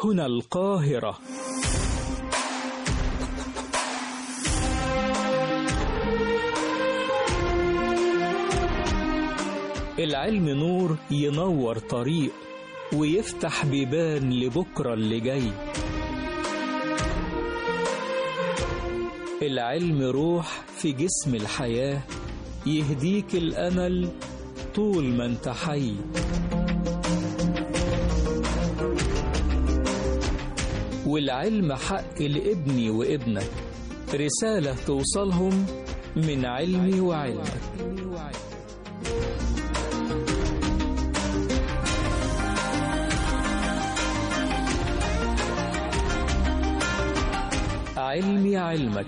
هنا القاهرة العلم نور ينور طريق ويفتح بيبان لبكرة اللي جاي العلم روح في جسم الحياة يهديك الأمل طول ما انت حي والعلم حق لابني وابنك رسالة توصلهم من علمي وعلمك علمي علمك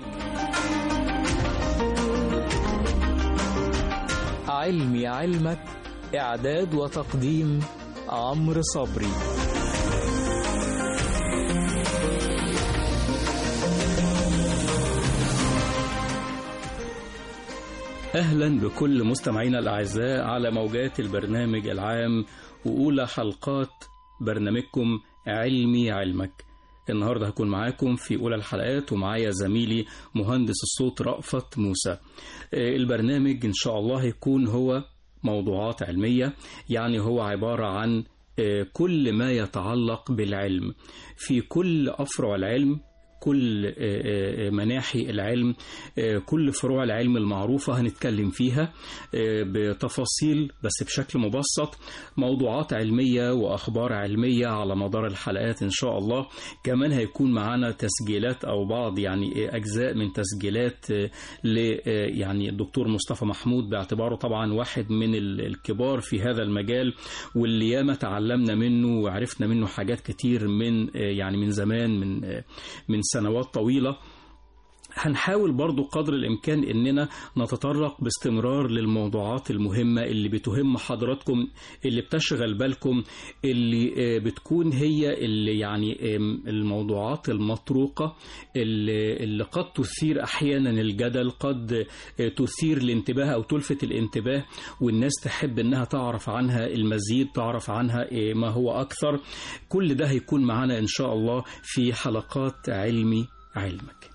علمي علمك إعداد وتقديم عمرو صبري أهلا بكل مستمعينا الأعزاء على موجات البرنامج العام وأولى حلقات برنامجكم علمي علمك النهاردة هكون معاكم في أولى الحلقات ومعايا زميلي مهندس الصوت رأفت موسى البرنامج إن شاء الله هيكون هو موضوعات علمية يعني هو عبارة عن كل ما يتعلق بالعلم في كل أفرع العلم كل مناحي العلم كل فروع العلم المعروفة هنتكلم فيها بتفاصيل بس بشكل مبسط موضوعات علمية وأخبار علمية على مدار الحلقات إن شاء الله كمان هيكون معانا تسجيلات أو بعض يعني أجزاء من تسجيلات ل يعني الدكتور مصطفى محمود باعتباره طبعا واحد من الكبار في هذا المجال واللي ياما تعلمنا منه وعرفنا منه حاجات كتير من يعني من زمان من من سنوات طويلة هنحاول برضو قدر الإمكان إننا نتطرق باستمرار للموضوعات المهمة اللي بتهم حضراتكم اللي بتشغل بالكم اللي بتكون هي اللي يعني الموضوعات المطروقة اللي, اللي قد تثير أحيانا الجدل قد تثير الانتباه أو تلفت الانتباه والناس تحب إنها تعرف عنها المزيد تعرف عنها ما هو أكثر كل ده هيكون معنا إن شاء الله في حلقات علمي علمك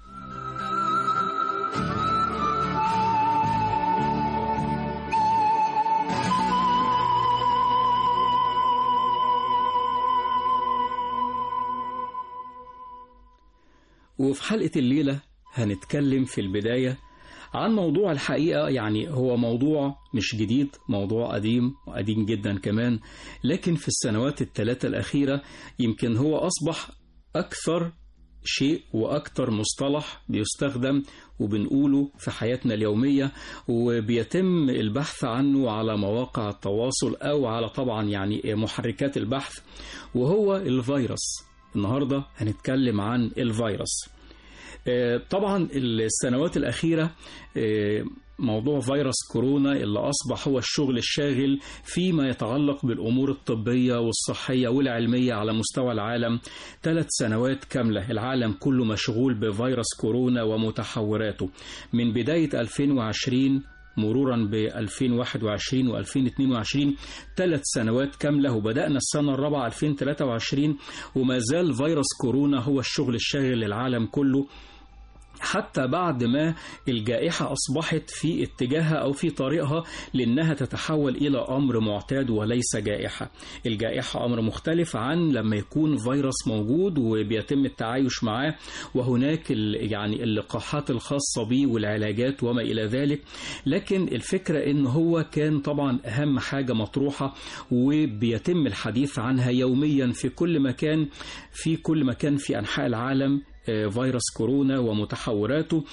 وفي حلقة الليلة هنتكلم في البداية عن موضوع الحقيقة يعني هو موضوع مش جديد موضوع قديم وقديم جدا كمان لكن في السنوات الثلاثة الأخيرة يمكن هو أصبح أكثر شيء وأكثر مصطلح بيستخدم وبنقوله في حياتنا اليومية وبيتم البحث عنه على مواقع التواصل أو على طبعا يعني محركات البحث وهو الفيروس النهاردة هنتكلم عن الفيروس طبعا السنوات الأخيرة موضوع فيروس كورونا اللي أصبح هو الشغل الشاغل فيما يتعلق بالأمور الطبية والصحية والعلمية على مستوى العالم ثلاث سنوات كاملة العالم كله مشغول بفيروس كورونا ومتحوراته من بداية 2020 مرورا ب 2021 و 2022 ثلاث سنوات كاملة وبدأنا السنة الرابعة 2023 وما زال فيروس كورونا هو الشغل الشاغل للعالم كله حتى بعد ما الجائحة أصبحت في اتجاهها أو في طريقها لأنها تتحول إلى أمر معتاد وليس جائحة الجائحة أمر مختلف عن لما يكون فيروس موجود وبيتم التعايش معاه وهناك يعني اللقاحات الخاصة به والعلاجات وما إلى ذلك لكن الفكرة إن هو كان طبعا أهم حاجة مطروحة وبيتم الحديث عنها يوميا في كل مكان في كل مكان في أنحاء العالم فيروس كورونا ومتحوراته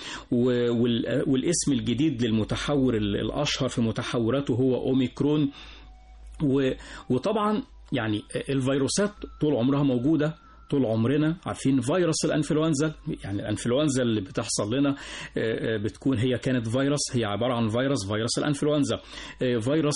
والاسم الجديد للمتحور الأشهر في متحوراته هو أوميكرون وطبعا يعني الفيروسات طول عمرها موجودة طول عمرنا عارفين فيروس الانفلونزا يعني الانفلونزا اللي بتحصل لنا بتكون هي كانت فيروس هي عباره عن فيروس فيروس الانفلونزا فيروس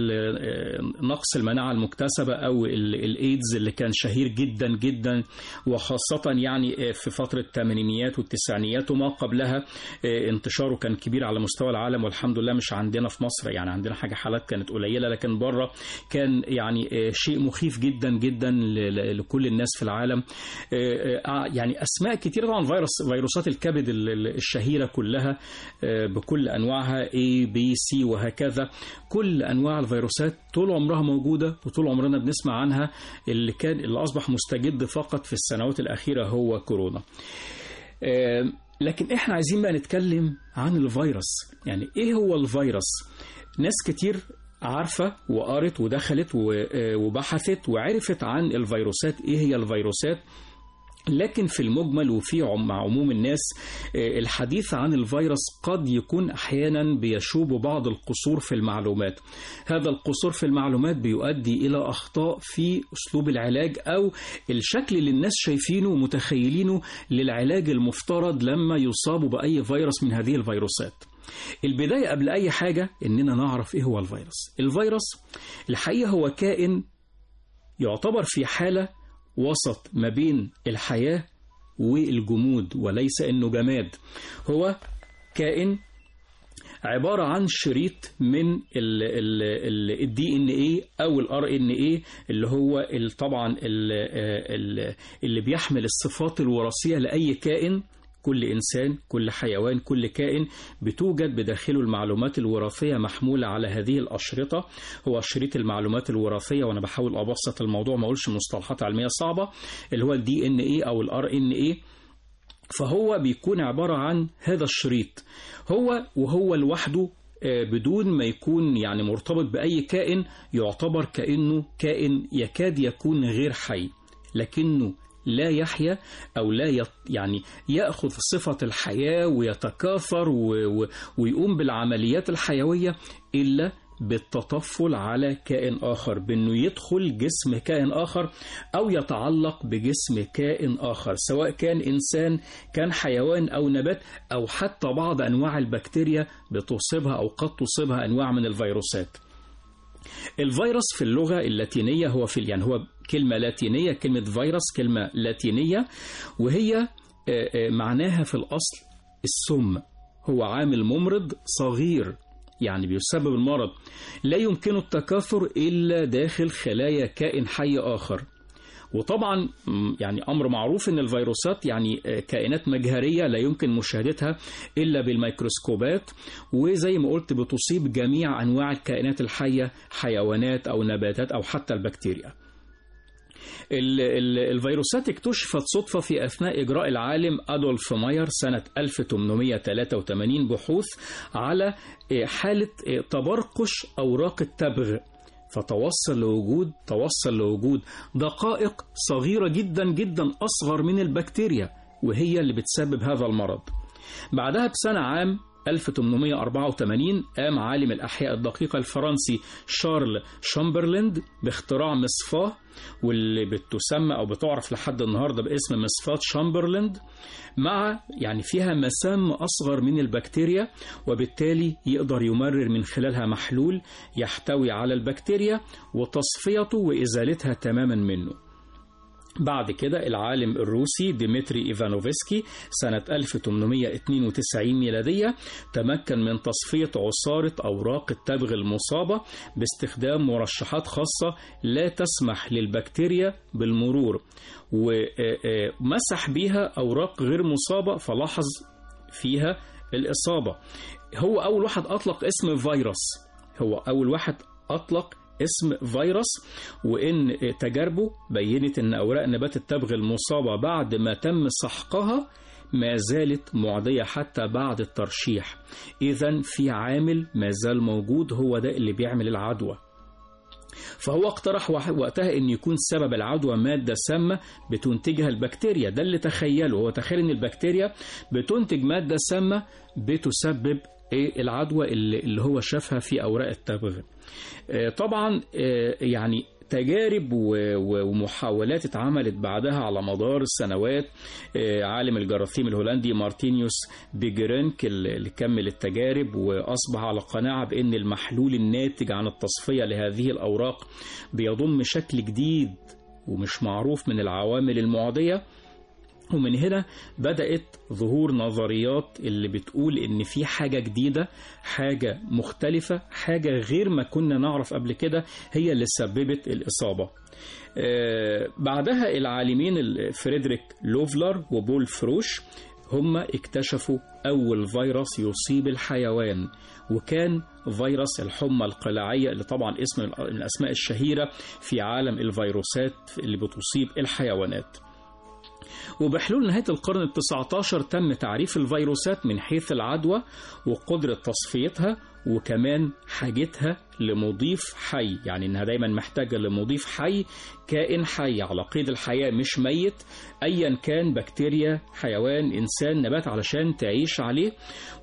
نقص المناعه المكتسبه او الايدز اللي كان شهير جدا جدا وخاصه يعني في فتره الثمانينيات والتسعينيات وما قبلها انتشاره كان كبير على مستوى العالم والحمد لله مش عندنا في مصر يعني عندنا حاجه حالات كانت قليله لكن بره كان يعني شيء مخيف جدا جدا لكل الناس في العالم العالم يعني أسماء كتيرة طبعا فيروس فيروسات الكبد الشهيرة كلها بكل أنواعها A B C وهكذا كل أنواع الفيروسات طول عمرها موجودة وطول عمرنا بنسمع عنها اللي كان اللي أصبح مستجد فقط في السنوات الأخيرة هو كورونا لكن احنا عايزين بقى نتكلم عن الفيروس يعني ايه هو الفيروس ناس كتير عارفة وقرت ودخلت وبحثت وعرفت عن الفيروسات ايه هي الفيروسات لكن في المجمل وفي مع عموم الناس الحديث عن الفيروس قد يكون احيانا بيشوب بعض القصور في المعلومات هذا القصور في المعلومات بيؤدي الى اخطاء في اسلوب العلاج او الشكل اللي الناس شايفينه ومتخيلينه للعلاج المفترض لما يصابوا باي فيروس من هذه الفيروسات البدايه قبل اي حاجه اننا نعرف ايه هو الفيروس الفيروس الحقيقه هو كائن يعتبر في حاله وسط ما بين الحياة والجمود وليس انه جماد هو كائن عبارة عن شريط من الدي ان ايه او الار ان ايه اللي هو طبعا اللي بيحمل الصفات الوراثية لأي كائن كل إنسان كل حيوان كل كائن بتوجد بداخله المعلومات الوراثية محمولة على هذه الأشرطة هو شريط المعلومات الوراثية وأنا بحاول أبسط الموضوع ما أقولش مصطلحات علمية صعبة اللي هو الدي ان ايه أو الار ان ايه فهو بيكون عبارة عن هذا الشريط هو وهو لوحده بدون ما يكون يعني مرتبط بأي كائن يعتبر كأنه كائن يكاد يكون غير حي لكنه لا يحيا أو لا يط يعني يأخذ صفة الحياة ويتكاثر ويقوم بالعمليات الحيوية إلا بالتطفل على كائن آخر بأنه يدخل جسم كائن آخر أو يتعلق بجسم كائن آخر سواء كان إنسان كان حيوان أو نبات أو حتى بعض أنواع البكتيريا بتصيبها أو قد تصيبها أنواع من الفيروسات الفيروس في اللغة اللاتينية هو في يعني هو كلمة لاتينية كلمة فيروس كلمة لاتينية وهي معناها في الأصل السم هو عامل ممرض صغير يعني بيسبب المرض لا يمكن التكاثر إلا داخل خلايا كائن حي آخر وطبعا يعني امر معروف ان الفيروسات يعني كائنات مجهريه لا يمكن مشاهدتها الا بالميكروسكوبات وزي ما قلت بتصيب جميع انواع الكائنات الحيه حيوانات او نباتات او حتى البكتيريا. الفيروسات اكتشفت صدفة في أثناء إجراء العالم أدولف ماير سنة 1883 بحوث على حالة تبرقش أوراق التبغ فتوصل لوجود توصل لوجود دقائق صغيرة جدا جدا أصغر من البكتيريا وهي اللي بتسبب هذا المرض بعدها بسنة عام 1884 قام عالم الأحياء الدقيقة الفرنسي شارل شامبرلند باختراع مصفاة واللي بتسمى أو بتعرف لحد النهاردة باسم مصفاة شامبرلند مع يعني فيها مسام أصغر من البكتيريا وبالتالي يقدر يمرر من خلالها محلول يحتوي على البكتيريا وتصفيته وإزالتها تماما منه بعد كده العالم الروسي ديمتري إيفانوفسكي سنة 1892 ميلادية تمكن من تصفية عصارة أوراق التبغ المصابة باستخدام مرشحات خاصة لا تسمح للبكتيريا بالمرور ومسح بيها أوراق غير مصابة فلاحظ فيها الإصابة هو أول واحد أطلق اسم فيروس هو أول واحد أطلق اسم فيروس وإن تجاربه بينت إن أوراق نبات التبغ المصابة بعد ما تم سحقها ما زالت معدية حتى بعد الترشيح إذا في عامل ما زال موجود هو ده اللي بيعمل العدوى فهو اقترح وقتها ان يكون سبب العدوى ماده سامه بتنتجها البكتيريا ده اللي تخيله هو تخيل ان البكتيريا بتنتج ماده سامه بتسبب ايه العدوى اللي هو شافها في اوراق التبغ طبعا يعني تجارب ومحاولات اتعملت بعدها على مدار السنوات عالم الجراثيم الهولندي مارتينيوس بيجرينك اللي كمل التجارب وأصبح على قناعة بأن المحلول الناتج عن التصفية لهذه الأوراق بيضم شكل جديد ومش معروف من العوامل المعدية ومن هنا بدأت ظهور نظريات اللي بتقول إن في حاجة جديدة حاجة مختلفة حاجة غير ما كنا نعرف قبل كده هي اللي سببت الإصابة آه، بعدها العالمين ال- فريدريك لوفلر وبول فروش هم اكتشفوا أول فيروس يصيب الحيوان وكان فيروس الحمى القلاعية اللي طبعا اسم من الأسماء الشهيرة في عالم الفيروسات اللي بتصيب الحيوانات وبحلول نهاية القرن التسعة عشر تم تعريف الفيروسات من حيث العدوى وقدرة تصفيتها وكمان حاجتها لمضيف حي يعني انها دايما محتاجة لمضيف حي كائن حي على قيد الحياة مش ميت ايا كان بكتيريا حيوان انسان نبات علشان تعيش عليه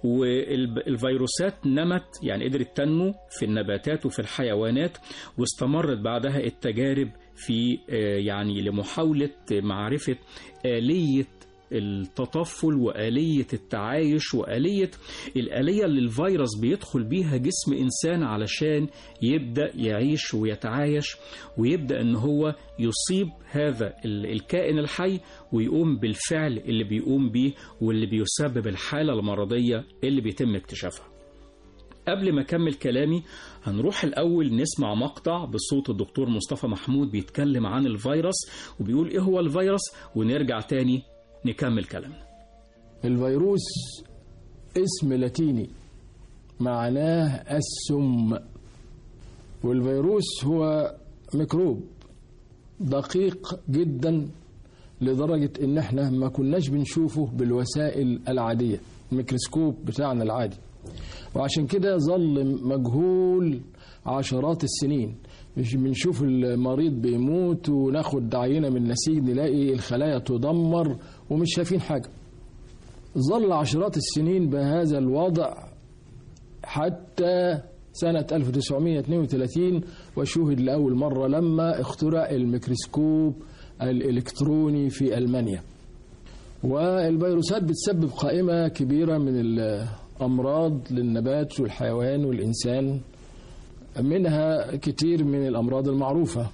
والفيروسات نمت يعني قدرت تنمو في النباتات وفي الحيوانات واستمرت بعدها التجارب في آه، يعني لمحاولة معرفة آلية التطفل وآلية التعايش وآلية الآلية اللي الفيروس بيدخل بيها جسم إنسان علشان يبدأ يعيش ويتعايش ويبدأ إن هو يصيب هذا ال- الكائن الحي ويقوم بالفعل اللي بيقوم بيه واللي بيسبب الحالة المرضية اللي بيتم اكتشافها قبل ما أكمل كلامي هنروح الأول نسمع مقطع بصوت الدكتور مصطفى محمود بيتكلم عن الفيروس وبيقول إيه هو الفيروس ونرجع تاني نكمل كلامنا الفيروس اسم لاتيني معناه السم والفيروس هو ميكروب دقيق جدا لدرجة ان احنا ما كناش بنشوفه بالوسائل العادية الميكروسكوب بتاعنا العادي وعشان كده ظل مجهول عشرات السنين مش بنشوف المريض بيموت وناخد عينة من نسيج نلاقي الخلايا تدمر ومش شايفين حاجة ظل عشرات السنين بهذا الوضع حتى سنة 1932 وشوهد لأول مرة لما اخترع الميكروسكوب الإلكتروني في ألمانيا والفيروسات بتسبب قائمة كبيرة من الأمراض للنبات والحيوان والإنسان منها كتير من الأمراض المعروفة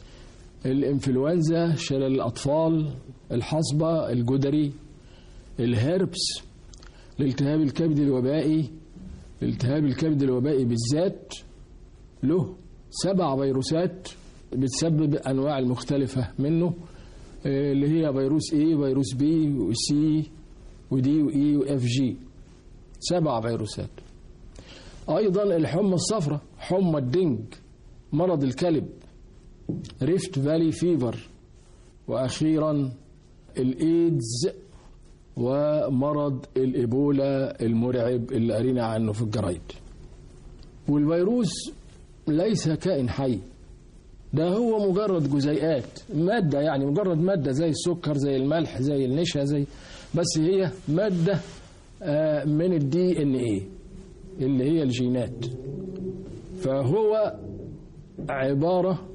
الإنفلونزا شلل الأطفال الحصبة الجدري الهربس الالتهاب الكبد الوبائي الالتهاب الكبد الوبائي بالذات له سبع فيروسات بتسبب أنواع المختلفة منه آه، اللي هي فيروس A فيروس B وسي ودي وإي وإف جي سبع فيروسات أيضا الحمى الصفراء حمى الدنج مرض الكلب ريفت فالي فيفر وأخيرا الإيدز ومرض الإيبولا المرعب اللي قرينا عنه في الجرايد والفيروس ليس كائن حي ده هو مجرد جزيئات مادة يعني مجرد مادة زي السكر زي الملح زي النشا زي بس هي مادة آه، من الدي ان ايه اللي هي الجينات فهو عبارة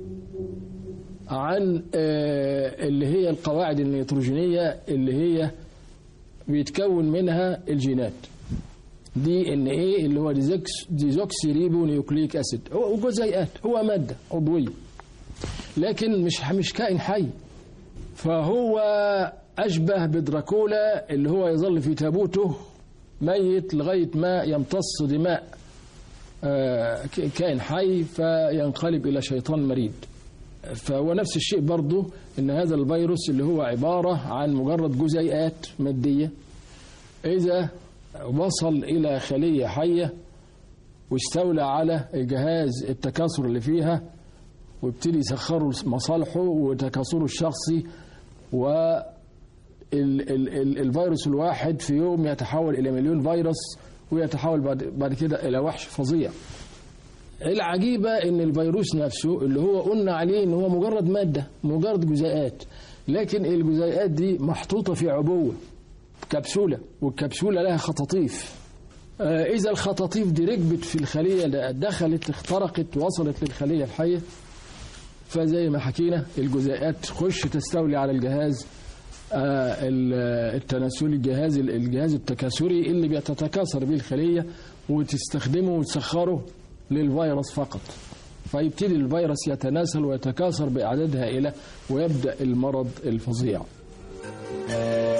عن آه، اللي هي القواعد النيتروجينية اللي هي بيتكون منها الجينات دي ان ايه اللي هو ديزوكس ديزوكسي ريبو نيوكليك اسيد هو جزيئات هو ماده عضويه لكن مش مش كائن حي فهو اشبه بدراكولا اللي هو يظل في تابوته ميت لغايه ما يمتص دماء آه، ك- كائن حي فينقلب الى شيطان مريد فهو نفس الشيء برضه ان هذا الفيروس اللي هو عباره عن مجرد جزيئات ماديه اذا وصل الى خليه حيه واستولى على جهاز التكاثر اللي فيها وابتدي يسخروا مصالحه وتكاثره الشخصي و ال- ال- ال- الفيروس الواحد في يوم يتحول الى مليون فيروس ويتحول بعد بعد كده الى وحش فظيع العجيبة ان الفيروس نفسه اللي هو قلنا عليه ان هو مجرد مادة مجرد جزيئات لكن الجزيئات دي محطوطة في عبوة كبسولة والكبسولة لها خطاطيف آه، إذا الخطاطيف دي ركبت في الخلية ده دخلت اخترقت وصلت للخلية الحية فزي ما حكينا الجزيئات تخش تستولي على الجهاز آه، ال- التناسلي الجهاز الجهاز التكاثري اللي بيتتكاثر به الخلية وتستخدمه وتسخره للفيروس فقط فيبتدي الفيروس يتناسل ويتكاثر بأعداد هائلة ويبدأ المرض الفظيع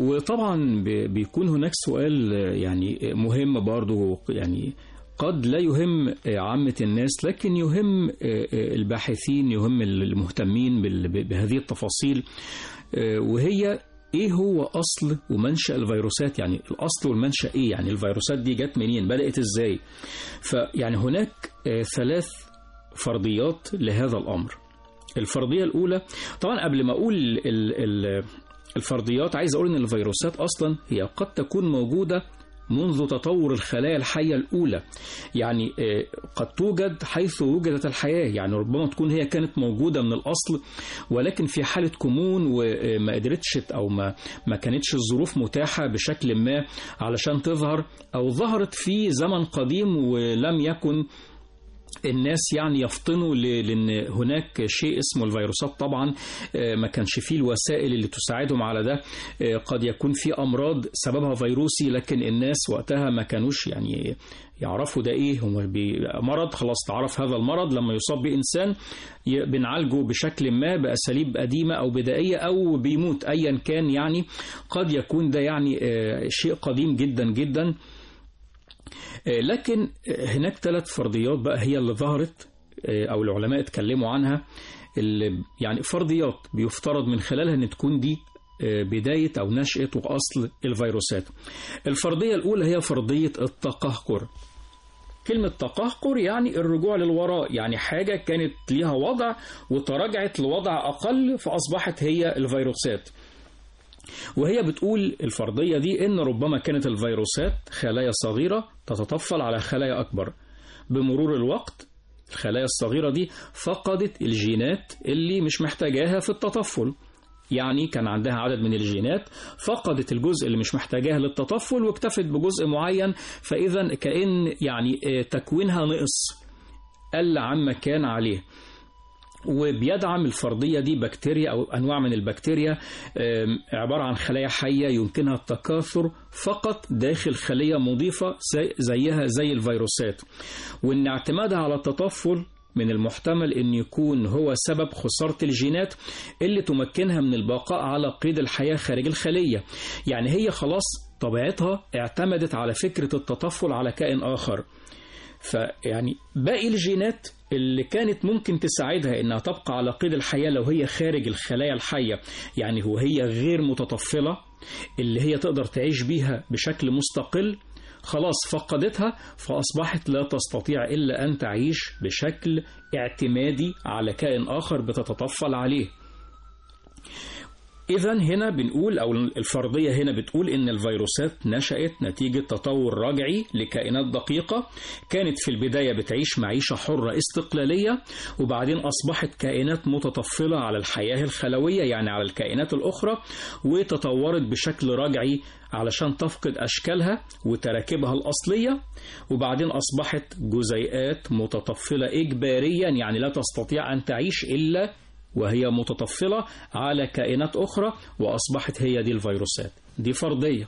وطبعا ب- بيكون هناك سؤال آه، يعني مهم برضو يعني قد لا يهم آه، عامة الناس لكن يهم آه، آه، الباحثين يهم المهتمين بال- ب- بهذه التفاصيل آه، وهي ايه هو اصل ومنشأ الفيروسات يعني الاصل والمنشأ ايه يعني الفيروسات دي جت منين بدأت ازاي فيعني هناك آه، ثلاث فرضيات لهذا الامر الفرضية الأولى طبعا قبل ما أقول ال- ال- الفرضيات عايز أقول إن الفيروسات أصلا هي قد تكون موجودة منذ تطور الخلايا الحية الأولى يعني آه، قد توجد حيث وجدت الحياة يعني ربما تكون هي كانت موجودة من الأصل ولكن في حالة كمون وما قدرتش أو ما ما كانتش الظروف متاحة بشكل ما علشان تظهر أو ظهرت في زمن قديم ولم يكن الناس يعني يفطنوا ل- لان هناك شيء اسمه الفيروسات طبعا آه، ما كانش فيه الوسائل اللي تساعدهم على ده آه، قد يكون في امراض سببها فيروسي لكن الناس وقتها ما كانوش يعني يعرفوا ده ايه هو بي- مرض خلاص تعرف هذا المرض لما يصاب به انسان ي- بنعالجه بشكل ما باساليب قديمه او بدائيه او بيموت ايا كان يعني قد يكون ده يعني آه، شيء قديم جدا جدا آه، لكن آه، هناك ثلاث فرضيات بقى هي اللي ظهرت آه، او العلماء اتكلموا عنها اللي يعني فرضيات بيفترض من خلالها ان تكون دي آه، بداية أو نشأة وأصل الفيروسات الفرضية الأولى هي فرضية التقهقر كلمة تقهقر يعني الرجوع للوراء يعني حاجة كانت ليها وضع وتراجعت لوضع أقل فأصبحت هي الفيروسات وهي بتقول الفرضية دي إن ربما كانت الفيروسات خلايا صغيرة تتطفل على خلايا أكبر بمرور الوقت الخلايا الصغيرة دي فقدت الجينات اللي مش محتاجاها في التطفل يعني كان عندها عدد من الجينات فقدت الجزء اللي مش محتاجاه للتطفل واكتفت بجزء معين فإذا كأن يعني آه، تكوينها نقص قل عما كان عليه وبيدعم الفرضية دي بكتيريا أو أنواع من البكتيريا آم، عبارة عن خلايا حية يمكنها التكاثر فقط داخل خلية مضيفة زي- زيها زي الفيروسات وإن اعتمادها على التطفل من المحتمل أن يكون هو سبب خسارة الجينات اللي تمكنها من البقاء على قيد الحياة خارج الخلية يعني هي خلاص طبيعتها اعتمدت على فكرة التطفل على كائن آخر فيعني باقي الجينات اللي كانت ممكن تساعدها انها تبقى على قيد الحياه لو هي خارج الخلايا الحيه يعني هو هي غير متطفله اللي هي تقدر تعيش بيها بشكل مستقل خلاص فقدتها فاصبحت لا تستطيع الا ان تعيش بشكل اعتمادي على كائن اخر بتتطفل عليه إذا هنا بنقول أو الفرضية هنا بتقول إن الفيروسات نشأت نتيجة تطور رجعي لكائنات دقيقة كانت في البداية بتعيش معيشة حرة استقلالية وبعدين أصبحت كائنات متطفلة على الحياة الخلوية يعني على الكائنات الأخرى وتطورت بشكل رجعي علشان تفقد أشكالها وتراكيبها الأصلية وبعدين أصبحت جزيئات متطفلة إجباريا يعني لا تستطيع أن تعيش إلا وهي متطفلة على كائنات أخرى وأصبحت هي دي الفيروسات دي فرضية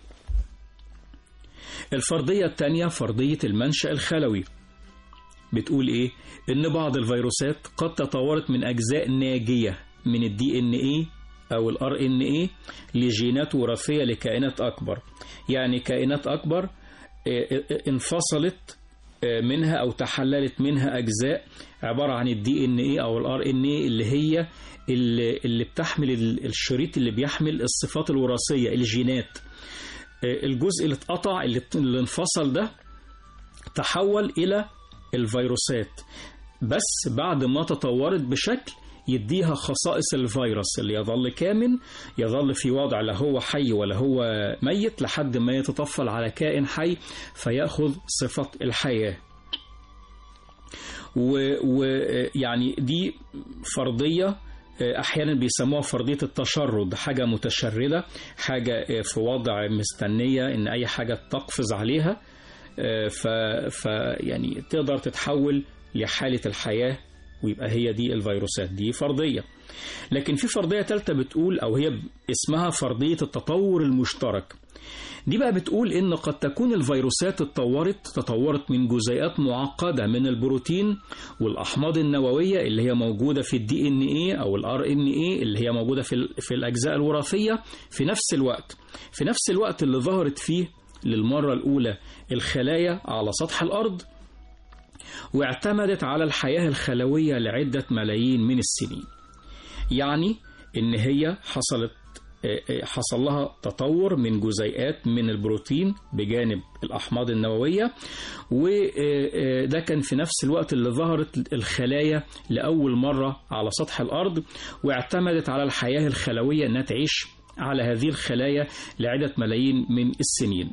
الفرضية الثانية فرضية المنشأ الخلوي بتقول إيه؟ إن بعض الفيروسات قد تطورت من أجزاء ناجية من الدي إن إيه أو الار إن إيه لجينات وراثية لكائنات أكبر يعني كائنات أكبر آه، آه، انفصلت آه، منها أو تحللت منها أجزاء عبارة عن الدي ان ايه او الار ان ايه اللي هي اللي, اللي بتحمل ال- الشريط اللي بيحمل الصفات الوراثية الجينات آه، الجزء اللي اتقطع اللي اللي انفصل ده تحول إلى الفيروسات بس بعد ما تطورت بشكل يديها خصائص الفيروس اللي يظل كامن يظل في وضع لا هو حي ولا هو ميت لحد ما يتطفل على كائن حي فيأخذ صفة الحياة ويعني دي فرضية احيانا بيسموها فرضيه التشرد حاجه متشرده حاجه في وضع مستنيه ان اي حاجه تقفز عليها ف... ف يعني تقدر تتحول لحاله الحياه ويبقى هي دي الفيروسات دي فرضية لكن في فرضية ثالثة بتقول أو هي اسمها فرضية التطور المشترك دي بقى بتقول إن قد تكون الفيروسات اتطورت تطورت من جزيئات معقدة من البروتين والأحماض النووية اللي هي موجودة في الدي ان ايه أو الار ان ايه اللي هي موجودة في, في الأجزاء الوراثية في نفس الوقت في نفس الوقت اللي ظهرت فيه للمرة الأولى الخلايا على سطح الأرض واعتمدت على الحياة الخلوية لعدة ملايين من السنين يعني إن هي حصلت حصل لها تطور من جزيئات من البروتين بجانب الأحماض النووية وده كان في نفس الوقت اللي ظهرت الخلايا لأول مرة على سطح الأرض واعتمدت على الحياة الخلوية أنها تعيش على هذه الخلايا لعدة ملايين من السنين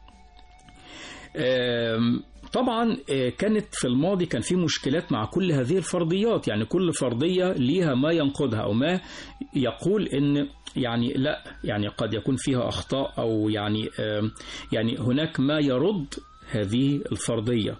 طبعا كانت في الماضي كان في مشكلات مع كل هذه الفرضيات يعني كل فرضية ليها ما ينقضها أو ما يقول إن يعني لا يعني قد يكون فيها أخطاء أو يعني يعني هناك ما يرد هذه الفرضية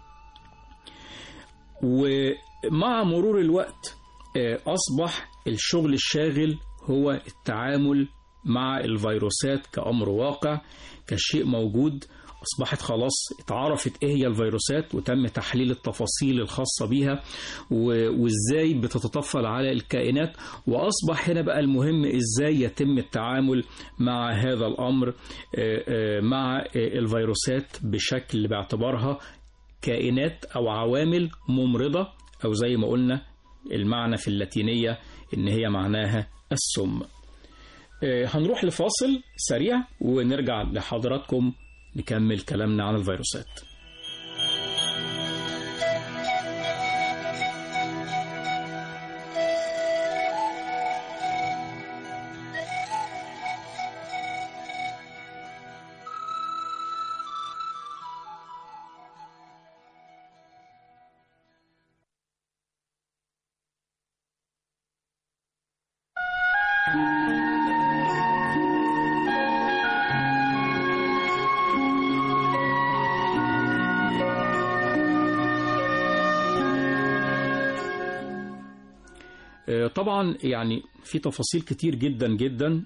ومع مرور الوقت أصبح الشغل الشاغل هو التعامل مع الفيروسات كأمر واقع كشيء موجود أصبحت خلاص اتعرفت إيه هي الفيروسات وتم تحليل التفاصيل الخاصة بيها وإزاي بتتطفل على الكائنات وأصبح هنا بقى المهم إزاي يتم التعامل مع هذا الأمر مع الفيروسات بشكل باعتبارها كائنات أو عوامل ممرضة أو زي ما قلنا المعنى في اللاتينية إن هي معناها السم هنروح لفاصل سريع ونرجع لحضراتكم نكمل كلامنا عن الفيروسات طبعا يعني في تفاصيل كتير جدا جدا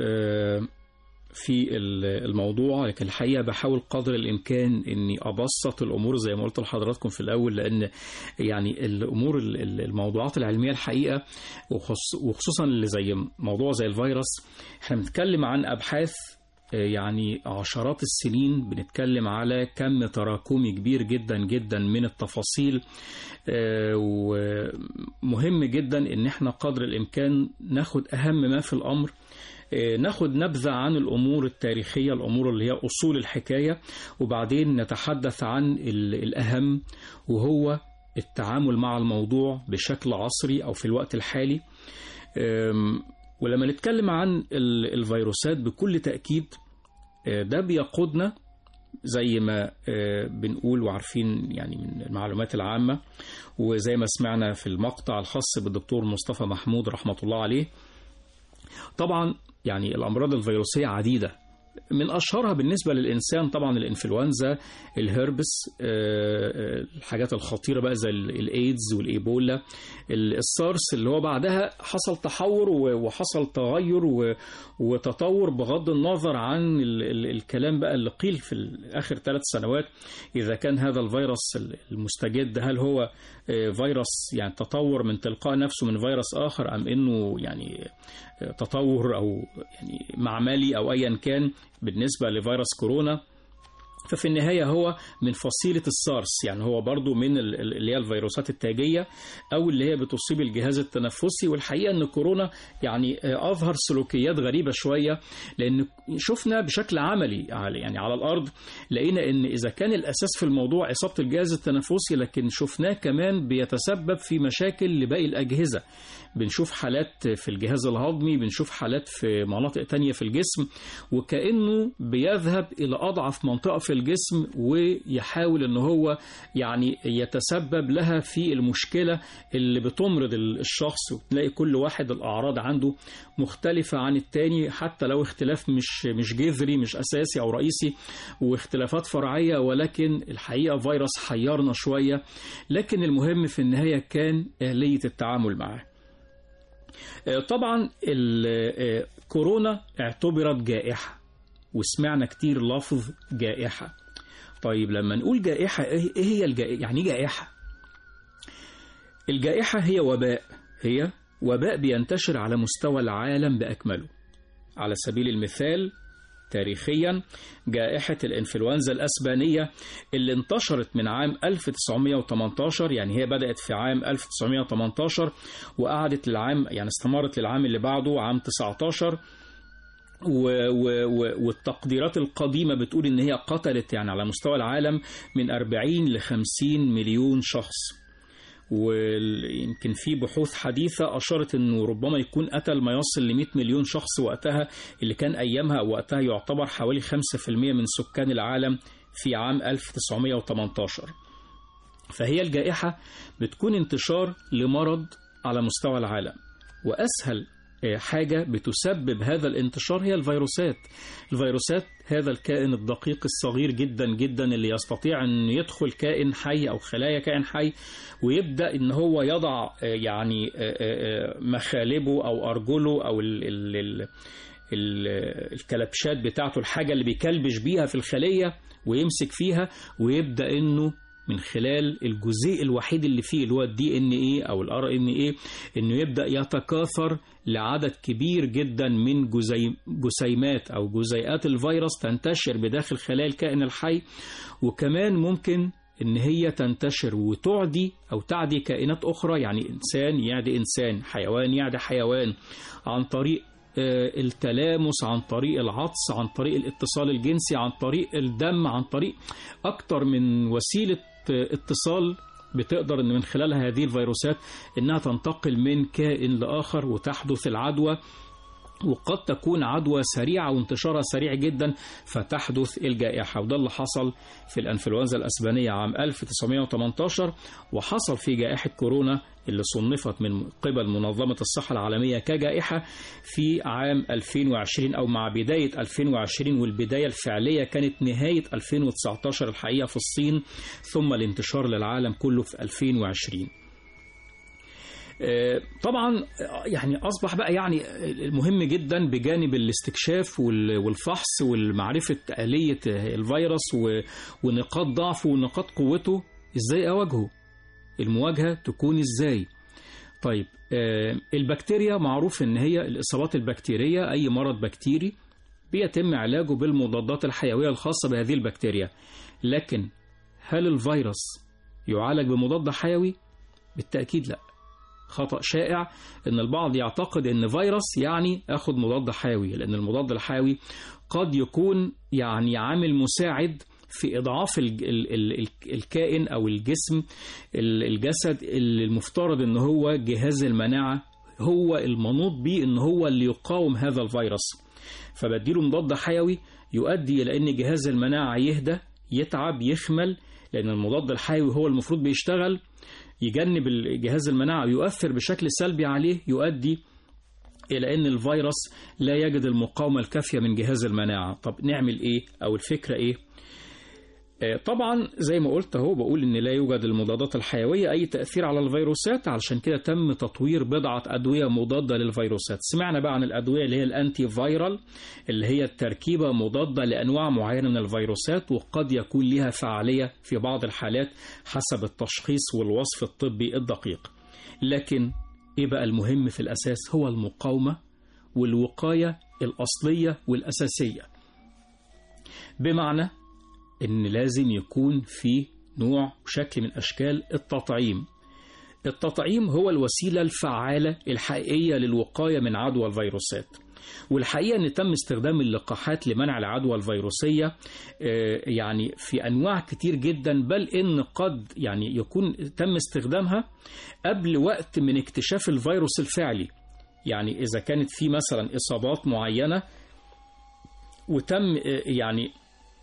في الموضوع لكن الحقيقة بحاول قدر الإمكان أني أبسط الأمور زي ما قلت لحضراتكم في الأول لأن يعني الأمور الموضوعات العلمية الحقيقة وخصوصا اللي زي موضوع زي الفيروس احنا بنتكلم عن أبحاث يعني عشرات السنين بنتكلم على كم تراكمي كبير جدا جدا من التفاصيل ومهم جدا ان احنا قدر الامكان ناخد اهم ما في الامر ناخد نبذة عن الأمور التاريخية الأمور اللي هي أصول الحكاية وبعدين نتحدث عن الأهم وهو التعامل مع الموضوع بشكل عصري أو في الوقت الحالي ولما نتكلم عن الفيروسات بكل تأكيد ده بيقودنا زي ما بنقول وعارفين يعني من المعلومات العامة وزي ما سمعنا في المقطع الخاص بالدكتور مصطفى محمود رحمة الله عليه طبعا يعني الأمراض الفيروسية عديدة من أشهرها بالنسبة للإنسان طبعا الإنفلونزا الهربس الحاجات الخطيرة بقى زي الإيدز والإيبولا السارس اللي هو بعدها حصل تحور وحصل تغير وتطور بغض النظر عن الكلام بقى اللي قيل في آخر ثلاث سنوات إذا كان هذا الفيروس المستجد هل هو فيروس يعني تطور من تلقاء نفسه من فيروس آخر أم إنه يعني تطور أو يعني معملي أو أيا كان بالنسبة لفيروس كورونا ففي النهاية هو من فصيلة السارس يعني هو برضو من اللي هي الفيروسات التاجية أو اللي هي بتصيب الجهاز التنفسي والحقيقة أن كورونا يعني أظهر سلوكيات غريبة شوية لأن شفنا بشكل عملي يعني على الأرض لقينا أن إذا كان الأساس في الموضوع إصابة الجهاز التنفسي لكن شفناه كمان بيتسبب في مشاكل لباقي الأجهزة بنشوف حالات في الجهاز الهضمي بنشوف حالات في مناطق تانية في الجسم وكأنه بيذهب إلى أضعف منطقة في الجسم ويحاول ان هو يعني يتسبب لها في المشكله اللي بتمرض الشخص وتلاقي كل واحد الاعراض عنده مختلفه عن التاني حتى لو اختلاف مش مش جذري مش اساسي او رئيسي واختلافات فرعيه ولكن الحقيقه فيروس حيرنا شويه لكن المهم في النهايه كان اليه التعامل معاه طبعا كورونا اعتبرت جائحة وسمعنا كتير لفظ جائحة طيب لما نقول جائحة ايه هي الجائحة يعني جائحة الجائحة هي وباء هي وباء بينتشر على مستوى العالم بأكمله على سبيل المثال تاريخيا جائحة الإنفلونزا الأسبانية اللي انتشرت من عام 1918 يعني هي بدأت في عام 1918 وقعدت للعام يعني استمرت للعام اللي بعده عام 19 و و و والتقديرات القديمة بتقول إن هي قتلت يعني على مستوى العالم من 40 ل 50 مليون شخص ويمكن في بحوث حديثة أشارت أنه ربما يكون قتل ما يصل ل 100 مليون شخص وقتها اللي كان أيامها أو وقتها يعتبر حوالي 5% من سكان العالم في عام 1918 فهي الجائحة بتكون انتشار لمرض على مستوى العالم وأسهل حاجة بتسبب هذا الانتشار هي الفيروسات الفيروسات هذا الكائن الدقيق الصغير جدا جدا اللي يستطيع أن يدخل كائن حي أو خلايا كائن حي ويبدأ أن هو يضع يعني مخالبه أو أرجله أو ال ال ال الكلبشات بتاعته الحاجة اللي بيكلبش بيها في الخلية ويمسك فيها ويبدأ أنه من خلال الجزيء الوحيد اللي فيه اللي هو الدي ان ايه او الار ان ايه انه يبدا يتكاثر لعدد كبير جدا من جزي جسيمات او جزيئات الفيروس تنتشر بداخل خلايا الكائن الحي وكمان ممكن ان هي تنتشر وتعدي او تعدي كائنات اخرى يعني انسان يعدي انسان حيوان يعدي حيوان عن طريق التلامس عن طريق العطس عن طريق الاتصال الجنسي عن طريق الدم عن طريق أكتر من وسيلة اتصال بتقدر ان من خلالها هذه الفيروسات انها تنتقل من كائن لاخر وتحدث العدوى وقد تكون عدوى سريعة وانتشارها سريع جدا فتحدث الجائحة وده اللي حصل في الأنفلونزا الأسبانية عام 1918 وحصل في جائحة كورونا اللي صنفت من قبل منظمة الصحة العالمية كجائحة في عام 2020 أو مع بداية 2020 والبداية الفعلية كانت نهاية 2019 الحقيقة في الصين ثم الانتشار للعالم كله في 2020 طبعا يعني اصبح بقى يعني المهم جدا بجانب الاستكشاف والفحص والمعرفه اليه الفيروس ونقاط ضعفه ونقاط قوته ازاي اواجهه المواجهه تكون ازاي طيب البكتيريا معروف ان هي الاصابات البكتيريه اي مرض بكتيري بيتم علاجه بالمضادات الحيويه الخاصه بهذه البكتيريا لكن هل الفيروس يعالج بمضاد حيوي بالتاكيد لا خطأ شائع ان البعض يعتقد ان فيروس يعني اخد مضاد حيوي لان المضاد الحيوي قد يكون يعني عامل مساعد في اضعاف ال ال ال الكائن او الجسم الجسد اللي المفترض ان هو جهاز المناعه هو المنوط به ان هو اللي يقاوم هذا الفيروس فبديله مضاد حيوي يؤدي الى ان جهاز المناعه يهدى يتعب يخمل لان المضاد الحيوي هو المفروض بيشتغل يجنب جهاز المناعة ويؤثر بشكل سلبي عليه يؤدي إلى أن الفيروس لا يجد المقاومة الكافية من جهاز المناعة طب نعمل إيه أو الفكرة إيه طبعا زي ما قلت اهو بقول ان لا يوجد المضادات الحيويه اي تاثير على الفيروسات علشان كده تم تطوير بضعه ادويه مضاده للفيروسات سمعنا بقى عن الادويه اللي هي الانتي فايرال اللي هي التركيبه مضاده لانواع معينه من الفيروسات وقد يكون لها فعاليه في بعض الحالات حسب التشخيص والوصف الطبي الدقيق لكن ايه بقى المهم في الاساس هو المقاومه والوقايه الاصليه والاساسيه بمعنى ان لازم يكون في نوع وشكل من اشكال التطعيم التطعيم هو الوسيله الفعاله الحقيقيه للوقايه من عدوى الفيروسات والحقيقه ان تم استخدام اللقاحات لمنع العدوى الفيروسيه يعني في انواع كتير جدا بل ان قد يعني يكون تم استخدامها قبل وقت من اكتشاف الفيروس الفعلي يعني اذا كانت في مثلا اصابات معينه وتم يعني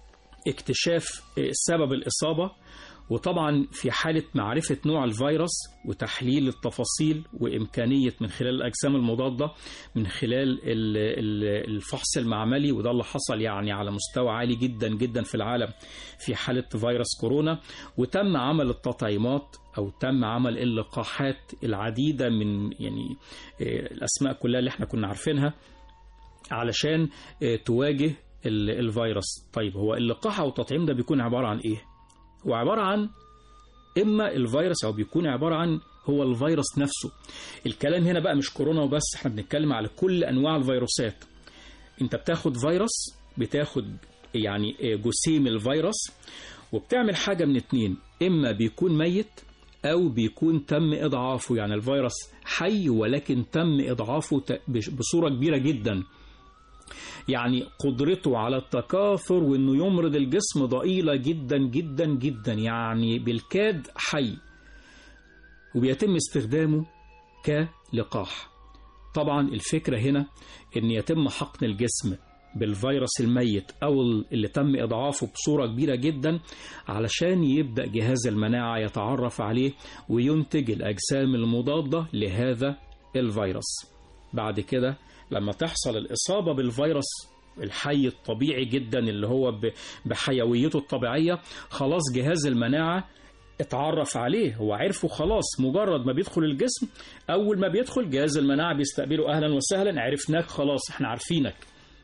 اكتشاف سبب الإصابة وطبعا في حالة معرفة نوع الفيروس وتحليل التفاصيل وإمكانية من خلال الأجسام المضادة من خلال الفحص المعملي وده اللي حصل يعني على مستوى عالي جدا جدا في العالم في حالة فيروس كورونا وتم عمل التطعيمات أو تم عمل اللقاحات العديدة من يعني الأسماء كلها اللي احنا كنا عارفينها علشان تواجه الفيروس طيب هو اللقاح أو التطعيم ده بيكون عبارة عن إيه؟ هو عبارة عن إما الفيروس أو بيكون عبارة عن هو الفيروس نفسه الكلام هنا بقى مش كورونا وبس احنا بنتكلم على كل أنواع الفيروسات انت بتاخد فيروس بتاخد يعني جسيم الفيروس وبتعمل حاجة من اتنين إما بيكون ميت أو بيكون تم إضعافه يعني الفيروس حي ولكن تم إضعافه بصورة كبيرة جدا يعني قدرته على التكاثر وانه يمرض الجسم ضئيلة جدا جدا جدا يعني بالكاد حي وبيتم استخدامه كلقاح طبعا الفكرة هنا ان يتم حقن الجسم بالفيروس الميت او اللي تم اضعافه بصورة كبيرة جدا علشان يبدأ جهاز المناعة يتعرف عليه وينتج الاجسام المضادة لهذا الفيروس بعد كده لما تحصل الإصابة بالفيروس الحي الطبيعي جدا اللي هو بحيويته الطبيعية خلاص جهاز المناعة اتعرف عليه هو عرفه خلاص مجرد ما بيدخل الجسم أول ما بيدخل جهاز المناعة بيستقبله أهلا وسهلا عرفناك خلاص احنا عارفينك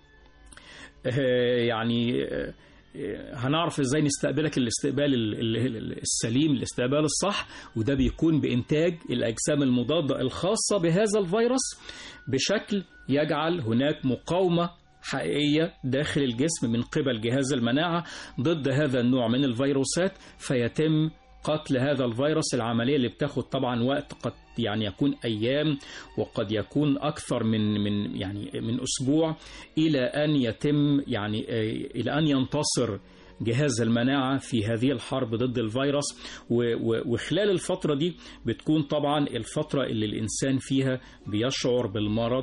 يعني هنعرف ازاي نستقبلك الاستقبال السليم الاستقبال الصح وده بيكون بإنتاج الأجسام المضادة الخاصة بهذا الفيروس بشكل يجعل هناك مقاومة حقيقية داخل الجسم من قبل جهاز المناعة ضد هذا النوع من الفيروسات فيتم قتل هذا الفيروس العملية اللي بتاخد طبعا وقت قد يعني يكون أيام وقد يكون أكثر من من يعني من أسبوع إلى أن يتم يعني إلى أن ينتصر جهاز المناعة في هذه الحرب ضد الفيروس وخلال الفترة دي بتكون طبعا الفترة اللي الإنسان فيها بيشعر بالمرض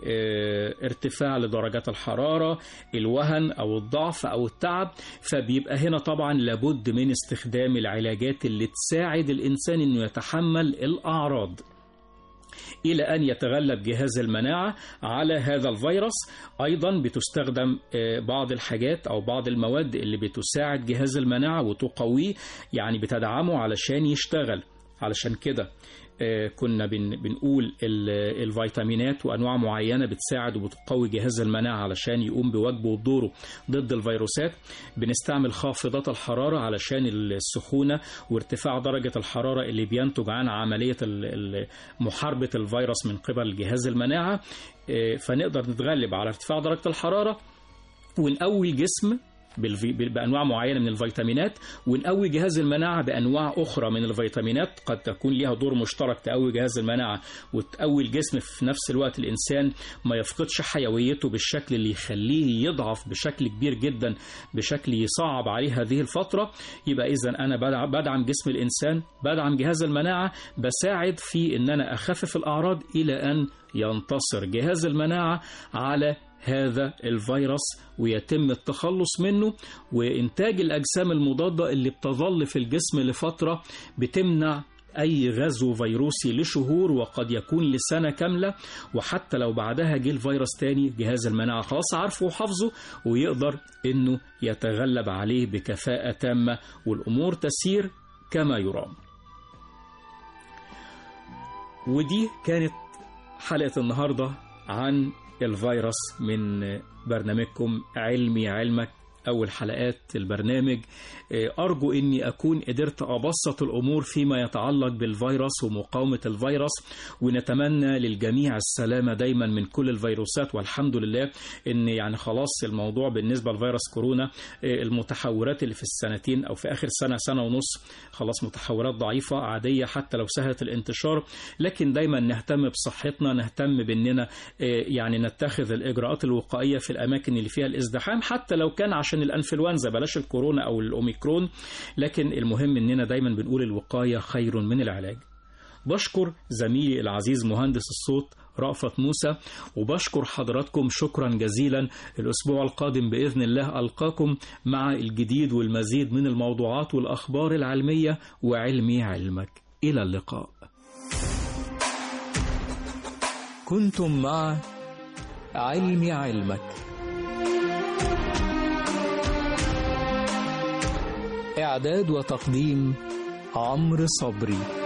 ارتفاع لدرجات الحرارة الوهن أو الضعف أو التعب فبيبقى هنا طبعا لابد من استخدام العلاجات اللي تساعد الإنسان أنه يتحمل الأعراض إلى أن يتغلب جهاز المناعة على هذا الفيروس أيضا بتستخدم بعض الحاجات أو بعض المواد اللي بتساعد جهاز المناعة وتقويه يعني بتدعمه علشان يشتغل علشان كده كنا بنقول الفيتامينات وانواع معينه بتساعد وبتقوي جهاز المناعه علشان يقوم بواجبه ودوره ضد الفيروسات بنستعمل خافضات الحراره علشان السخونه وارتفاع درجه الحراره اللي بينتج عن عمليه محاربه الفيروس من قبل جهاز المناعه فنقدر نتغلب على ارتفاع درجه الحراره ونقوي الجسم بأنواع معينة من الفيتامينات ونقوي جهاز المناعة بأنواع أخرى من الفيتامينات قد تكون لها دور مشترك تقوي جهاز المناعة وتقوي الجسم في نفس الوقت الإنسان ما يفقدش حيويته بالشكل اللي يخليه يضعف بشكل كبير جدا بشكل يصعب عليه هذه الفترة يبقى إذا أنا بدعم جسم الإنسان بدعم جهاز المناعة بساعد في أن أنا أخفف الأعراض إلى أن ينتصر جهاز المناعة على هذا الفيروس ويتم التخلص منه وإنتاج الأجسام المضادة اللي بتظل في الجسم لفترة بتمنع أي غزو فيروسي لشهور وقد يكون لسنة كاملة وحتى لو بعدها جه الفيروس تاني جهاز المناعة خلاص عارفه وحافظه ويقدر إنه يتغلب عليه بكفاءة تامة والأمور تسير كما يرام ودي كانت حلقة النهاردة عن الفيروس من برنامجكم علمي علمك أول حلقات البرنامج أرجو أني أكون قدرت أبسط الأمور فيما يتعلق بالفيروس ومقاومة الفيروس ونتمنى للجميع السلامة دايما من كل الفيروسات والحمد لله أن يعني خلاص الموضوع بالنسبة لفيروس كورونا المتحورات اللي في السنتين أو في آخر سنة سنة ونص خلاص متحورات ضعيفة عادية حتى لو سهلت الانتشار لكن دايما نهتم بصحتنا نهتم بأننا يعني نتخذ الإجراءات الوقائية في الأماكن اللي فيها الازدحام حتى لو كان عشان عشان الانفلونزا بلاش الكورونا او الاوميكرون لكن المهم اننا دايما بنقول الوقايه خير من العلاج بشكر زميلي العزيز مهندس الصوت رأفت موسى وبشكر حضراتكم شكرا جزيلا الأسبوع القادم بإذن الله ألقاكم مع الجديد والمزيد من الموضوعات والأخبار العلمية وعلمي علمك إلى اللقاء كنتم مع علمي علمك إعداد وتقديم عمرو صبري